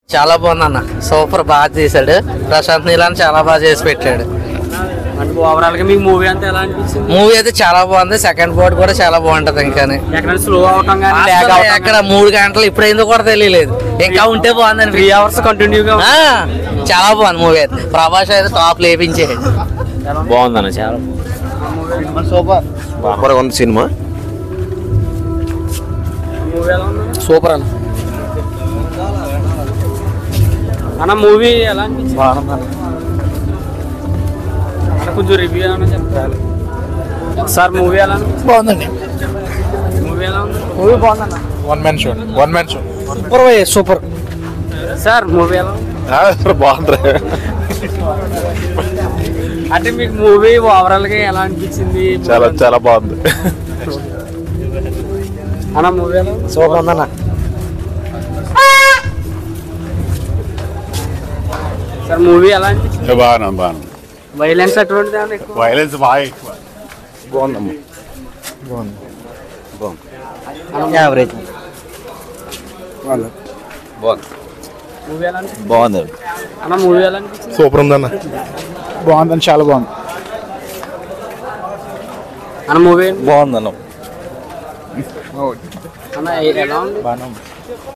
చాలా బాగుంది అన్న సూపర్ బాగా చేశాడు ప్రశాంత్ నీలాన్ చాలా బాగా చేసి పెట్టాడు అంటే ఓవరాల్ గా మీకు మూవీ అంతా ఎలా అనిపించింది మూవీ అయితే చాలా బాగుంది సెకండ్ పార్ట్ కూడా చాలా బాగుంటది ఇంకా ఎక్కడ స్లో అవటం కానీ ల్యాగ్ అవటం అక్కడ మూడు గంటలు ఇప్పుడైందో కూడా తెలియలేదు ఇంకా ఉంటే బాగుంది త్రీ అవర్స్ కంటిన్యూగా ఆ, చాలా బాగుంది మూవీ అయితే ప్రభాస్ అయితే టాప్ లేపించేది బాగుందన్న చాలా సూపర్ సూపర్ ఉంది సినిమా మూవీ ఎలా ఉంది సూపర్ అన్న అన్న మూవీ ఎలా అనిపించింది అన్న కొంచెం రివ్యూ ఏమైనా చెప్తారు సార్ మూవీ ఎలా అనిపించింది బాగుందండి మూవీ ఎలా ఉంది మూవీ బాగుందన్న one man show one man show super super sir movie ఎలా ఉంది బాగుంది అంటే మీకు మూవీ ఓవరాల్ గా ఎలా అనిపించింది చాలా చాలా బాగుంది అన్న మూవీ ఎలా ఉంది సూపర్ ఉందన్న సార్ మూవీ ఎలా అనిపించింది బాగానే బాగానే వైలెన్స్ అటువంటిది ఏమైనా ఎక్కువ వైలెన్స్ బాగా ఎక్కువ బాగుందమ్మా యావరేజ్ మూవీ ఎలా అనిపించింది బాగుంది అన్న మూవీ ఎలా అనిపించింది సూపర్ ఉందన్న బాగుందని చాలా బాగుంది అన్న మూవీ బాగుందన్న అన్న ఎలా ఉంది